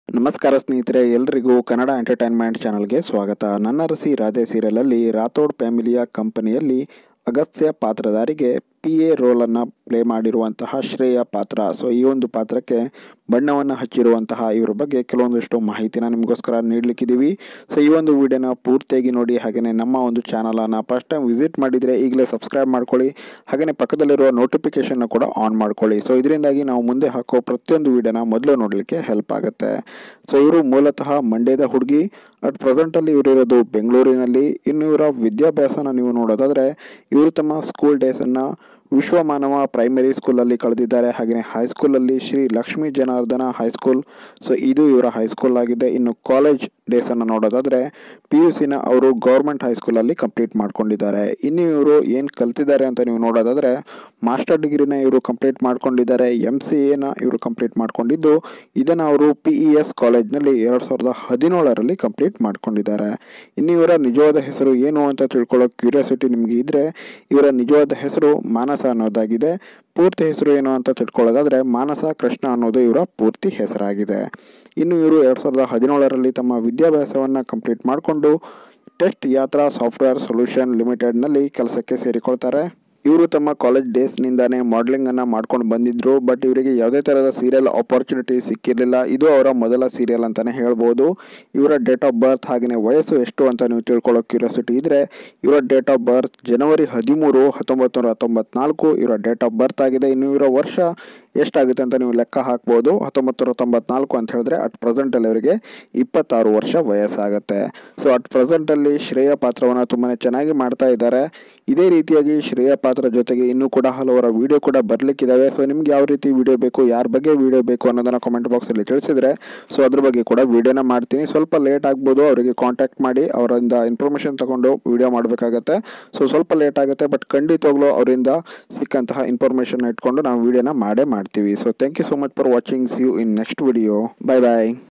ನಮಸ್ಕಾರ ಸ್ನೇಹಿತರೆ ಎಲ್ರಿಗೂ ಕನ್ನಡ ಎಂಟರ್ಟೈನ್ಮೆಂಟ್ ಚಾನಲ್ಗೆ ಸ್ವಾಗತ ನನ್ನ ರಸಿ ರಾಧೆ ಸೀರಿಯಲಲ್ಲಿ ರಾಥೋಡ್ ಫ್ಯಾಮಿಲಿಯ ಕಂಪನಿಯಲ್ಲಿ ಅಗಸ್ತ್ಯ ಪಾತ್ರಧಾರಿಗೆ ಪಿ ಎ ರೋಲನ್ನು ಪ್ಲೇ ಮಾಡಿರುವಂತಹ ಶ್ರೇಯ ಪಾತ್ರ ಸೊ ಈ ಒಂದು ಪಾತ್ರಕ್ಕೆ ಬಣ್ಣವನ್ನು ಹಚ್ಚಿರುವಂತಹ ಇವ್ರ ಬಗ್ಗೆ ಕೆಲವೊಂದಿಷ್ಟು ಮಾಹಿತಿನ ನಿಮಗೋಸ್ಕರ ನೀಡಲಿಕ್ಕಿದ್ದೀವಿ ಸೊ ಈ ಒಂದು ವಿಡಿಯೋನ ಪೂರ್ತಿಯಾಗಿ ನೋಡಿ ಹಾಗೆಯೇ ನಮ್ಮ ಒಂದು ಚಾನಲನ್ನು ಫಸ್ಟ್ ಟೈಮ್ ವಿಸಿಟ್ ಮಾಡಿದರೆ ಈಗಲೇ ಸಬ್ಸ್ಕ್ರೈಬ್ ಮಾಡ್ಕೊಳ್ಳಿ ಹಾಗೆಯೇ ಪಕ್ಕದಲ್ಲಿರುವ ನೋಟಿಫಿಕೇಷನ್ನ ಕೂಡ ಆನ್ ಮಾಡ್ಕೊಳ್ಳಿ ಸೊ ಇದರಿಂದಾಗಿ ನಾವು ಮುಂದೆ ಹಾಕೋ ಪ್ರತಿಯೊಂದು ವಿಡಿಯೋನ ಮೊದಲು ನೋಡಲಿಕ್ಕೆ ಹೆಲ್ಪ್ ಆಗುತ್ತೆ ಸೊ ಇವರು ಮೂಲತಃ ಮಂಡ್ಯದ ಹುಡುಗಿ ಅಟ್ ಪ್ರೆಸೆಂಟಲ್ಲಿ ಇವರಿರೋದು ಬೆಂಗಳೂರಿನಲ್ಲಿ ಇನ್ನು ಇವರ ವಿದ್ಯಾಭ್ಯಾಸನ ನೀವು ನೋಡೋದಾದರೆ ಇವರು ತಮ್ಮ ಸ್ಕೂಲ್ ಡೇಸನ್ನು ವಿಶ್ವಮಾನವ ಪ್ರೈಮರಿ ಸ್ಕೂಲಲ್ಲಿ ಕಳೆದಿದ್ದಾರೆ ಹಾಗೆಯೇ ಹೈಸ್ಕೂಲಲ್ಲಿ ಶ್ರೀ ಲಕ್ಷ್ಮೀ ಜನಾರ್ದನ ಹೈಸ್ಕೂಲ್ ಸೊ ಇದು ಇವರ ಹೈಸ್ಕೂಲ್ ಆಗಿದೆ ಇನ್ನು ಕಾಲೇಜ್ ಡೇಸನ್ನು ನೋಡೋದಾದರೆ ಪಿ ಯು ಸಿನ ಅವರು ಗೌರ್ಮೆಂಟ್ ಹೈಸ್ಕೂಲಲ್ಲಿ ಕಂಪ್ಲೀಟ್ ಮಾಡ್ಕೊಂಡಿದ್ದಾರೆ ಇನ್ನು ಇವರು ಏನು ಕಲ್ತಿದ್ದಾರೆ ಅಂತ ನೀವು ನೋಡೋದಾದರೆ ಮಾಸ್ಟರ್ ಡಿಗ್ರಿನ ಇವರು ಕಂಪ್ಲೀಟ್ ಮಾಡ್ಕೊಂಡಿದ್ದಾರೆ ಎಮ್ ಸಿ ಎನ ಇವರು ಕಂಪ್ಲೀಟ್ ಮಾಡ್ಕೊಂಡಿದ್ದು ಇದನ್ನು ಅವರು ಪಿ ಇ ಎಸ್ ಕಾಲೇಜ್ನಲ್ಲಿ ಎರಡು ಸಾವಿರದ ಹದಿನೇಳರಲ್ಲಿ ಕಂಪ್ಲೀಟ್ ಮಾಡ್ಕೊಂಡಿದ್ದಾರೆ ಇನ್ನು ಇವರ ನಿಜವಾದ ಹೆಸರು ಏನು ಅಂತ ತಿಳ್ಕೊಳ್ಳೋ ಕ್ಯೂರಿಯಾಸಿಟಿ ನಿಮಗೆ ಇದ್ದರೆ ಇವರ ನಿಜವಾದ ಹೆಸರು ಮಾನಸ ಅನ್ನೋದಾಗಿದೆ ಪೂರ್ತಿ ಹೆಸರು ಏನು ಅಂತ ತಿಳ್ಕೊಳ್ಳೋದಾದರೆ ಮಾನಸ ಕೃಷ್ಣ ಅನ್ನೋದು ಇವರ ಪೂರ್ತಿ ಹೆಸರಾಗಿದೆ ಇನ್ನು ಇವರು ಎರಡು ಸಾವಿರದ ಹದಿನೇಳರಲ್ಲಿ ತಮ್ಮ ವಿದ್ಯಾಭ್ಯಾಸವನ್ನು ಕಂಪ್ಲೀಟ್ ಮಾಡಿಕೊಂಡು ಟೆಸ್ಟ್ ಯಾತ್ರಾ ಸಾಫ್ಟ್ವೇರ್ ಸೊಲ್ಯೂಷನ್ ಲಿಮಿಟೆಡ್ನಲ್ಲಿ ಕೆಲಸಕ್ಕೆ ಸೇರಿಕೊಳ್ತಾರೆ ಇವರು ತಮ್ಮ ಕಾಲೇಜ್ ಡೇಸ್ನಿಂದಾನೇ ಮಾಡಲಿಂಗನ್ನು ಮಾಡ್ಕೊಂಡು ಬಂದಿದ್ದರು ಬಟ್ ಇವರಿಗೆ ಯಾವುದೇ ಥರದ ಸೀರಿಯಲ್ ಆಪರ್ಚುನಿಟಿ ಸಿಕ್ಕಿರಲಿಲ್ಲ ಇದು ಅವರ ಮೊದಲ ಸೀರಿಯಲ್ ಅಂತಲೇ ಹೇಳ್ಬೋದು ಇವರ ಡೇಟ್ ಆಫ್ ಬರ್ತ್ ಹಾಗೆಯೇ ವಯಸ್ಸು ಎಷ್ಟು ಅಂತ ನೀವು ತಿಳ್ಕೊಳ್ಳೋ ಕ್ಯೂರಿಯಾಸಿಟಿ ಇದ್ದರೆ ಇವರ ಡೇಟ್ ಆಫ್ ಬರ್ತ್ ಜನವರಿ ಹದಿಮೂರು ಹತ್ತೊಂಬತ್ತು ನೂರ ತೊಂಬತ್ನಾಲ್ಕು ಇವರ ಡೇಟ್ ಆಫ್ ಬರ್ತ್ ಆಗಿದೆ ಇನ್ನು ಇವರ ವರ್ಷ ಎಷ್ಟಾಗುತ್ತೆ ಅಂತ ನೀವು ಲೆಕ್ಕ ಹಾಕ್ಬೋದು ಹತ್ತೊಂಬತ್ತು ನೂರ ತೊಂಬತ್ನಾಲ್ಕು ಅಂತ ಹೇಳಿದ್ರೆ ಅಟ್ ಪ್ರೆಸೆಂಟಲ್ಲಿ ಅವರಿಗೆ ಇಪ್ಪತ್ತಾರು ವರ್ಷ ವಯಸ್ಸಾಗುತ್ತೆ ಸೊ ಅಟ್ ಪ್ರೆಸೆಂಟಲ್ಲಿ ಶ್ರೇಯ ಪಾತ್ರವನ್ನು ತುಂಬಾ ಚೆನ್ನಾಗಿ ಮಾಡ್ತಾ ಇದ್ದಾರೆ ಇದೇ ರೀತಿಯಾಗಿ ಶ್ರೇಯ ಪಾತ್ರ ಜೊತೆಗೆ ಇನ್ನೂ ಕೂಡ ಹಲವರ ವಿಡಿಯೋ ಕೂಡ ಬರಲಿಕ್ಕಿದ್ದಾವೆ ಸೊ ನಿಮ್ಗೆ ಯಾವ ರೀತಿ ವಿಡಿಯೋ ಬೇಕು ಯಾರ ಬಗ್ಗೆ ವಿಡಿಯೋ ಬೇಕು ಅನ್ನೋದನ್ನು ಕಾಮೆಂಟ್ ಬಾಕ್ಸಲ್ಲಿ ತಿಳಿಸಿದರೆ ಸೊ ಅದ್ರ ಬಗ್ಗೆ ಕೂಡ ವಿಡಿಯೋನ ಮಾಡ್ತೀನಿ ಸ್ವಲ್ಪ ಲೇಟ್ ಆಗ್ಬೋದು ಅವರಿಗೆ ಕಾಂಟ್ಯಾಕ್ಟ್ ಮಾಡಿ ಅವರಿಂದ ಇನ್ಫಾರ್ಮೇಷನ್ ತಗೊಂಡು ವಿಡಿಯೋ ಮಾಡಬೇಕಾಗತ್ತೆ ಸೊ ಸ್ವಲ್ಪ ಲೇಟ್ ಆಗುತ್ತೆ ಬಟ್ ಖಂಡಿತವಾಗ್ಲೂ ಅವರಿಂದ ಸಿಕ್ಕಂತಹ ಇನ್ಫಾರ್ಮೇಷನ್ ಇಟ್ಕೊಂಡು ನಾವು ವಿಡಿಯೋನ ಮಾಡೇ ಮಾಡ್ತೀವಿ so thank you so much for watching see you in next video bye bye